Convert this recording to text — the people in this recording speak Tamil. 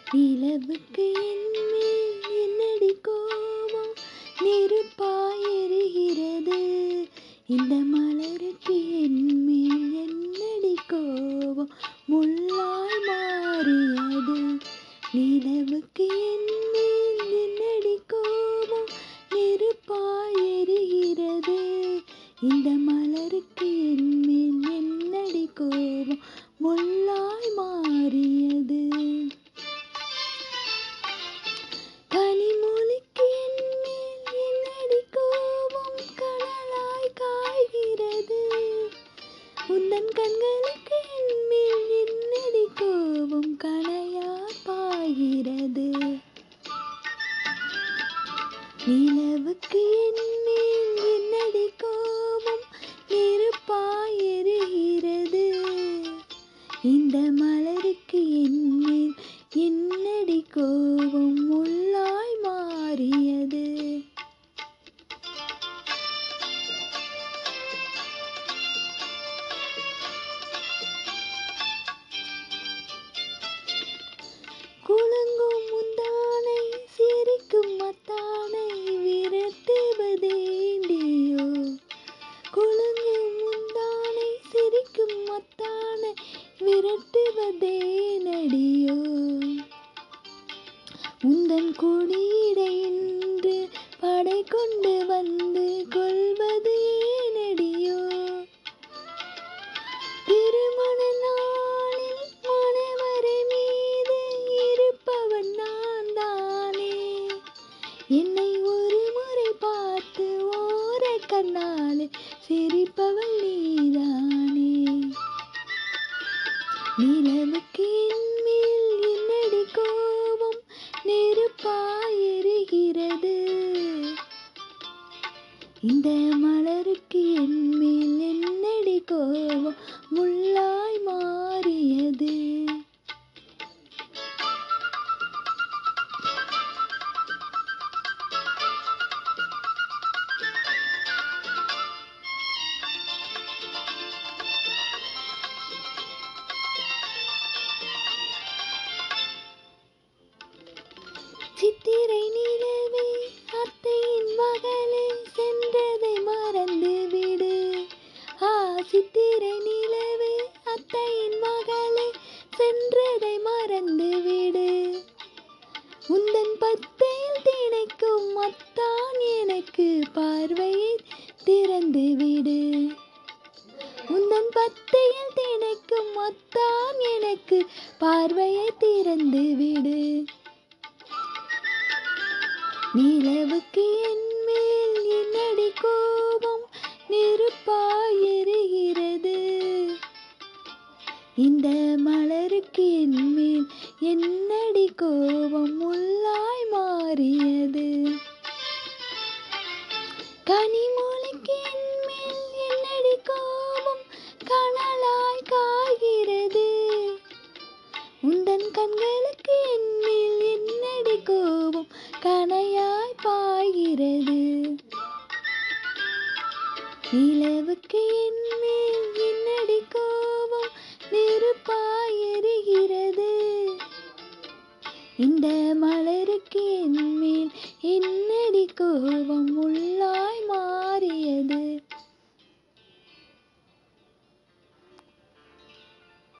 நிலவுக்கு என்மேல் என்னடி கோபம் நெருப்பாய் எரிகிறது இந்த மலருக்கு என்மேல் என்னடி கோபம் முள்ளாய் மாறியது நிலவுக்கு என்மேல் என்னடி கோபம் நெருப்பாய் எரிகிறது இந்த மலருக்கு என்மேல் என்னடி கோபம் முள்ளாய் மாறியது கனிமொழிக்கு என்மேல் என்னடி கோபம் கடலாய் காய்கிறது உந்தன் கண்களுக்கு என்மேல் என்னடி கோபம் கனையா பாய்கிறது நிலவுக்கு என்மேல் என்னடி கோபம் நெருப்பாய் எரிகிறது இந்த மலருக்கு என்மேல் என்னடி கோபம் முள்ளாய் மாறியது குலுங்கும் முந்தானை சிரிக்கும் மத்தானை விரட்டுவதேண்டியோ குலுங்கும் முந்தானை சிரிக்கும் மத்தானை விரட்டுவதே நடியோ உந்தன் கொடியிடை இன்று படை கொண்டு வந்து கொள்வது ஏனடியோ திருமண நாளில் மணவரை மீது இருப்பவன் நான் தானே என்னை ஒரு முறை பார்த்து ஓர கண்ணாலே சிரிப்பவள் நீதானே நிலவுக்கு என்மேல் என்னடி கோபம் நெருப்பாய் எரிகிறது இந்த மலருக்கு என்மேல் என்னடி கோபம் முள்ளாய் மாறியது சித்திரை நிலவே அத்தையின் மகளே சென்றதை மறந்து விடு ஆ சித்திரை நிலவே அத்தையின் மகளே சென்றதை மறந்து விடு உந்தன் பத்தையில் திணைக்கும் அத்தான் எனக்கு பார்வையை திறந்து விடு உந்தன் பத்தையில் திணைக்கும் அத்தான் எனக்கு பார்வையை திறந்து விடு நிலவுக்கு என்மேல் என்னடி கோபம் நெருப்பாய் எரிகிறது இந்த மலருக்கு என்மேல் என்னடி கோபம் முள்ளாய் மாறியது கனிமொழிக்கு என்மேல் என்னடி கோபம் கனலாய் காய்கிறது உந்தன் கண்களுக்கு என்மேல் என்னடி கோபம் கனையாய் பாய்கிறது நிலவுக்கு என்மேல் என்னடி கோபம் நெருப்பாய் எரிகிறது இந்த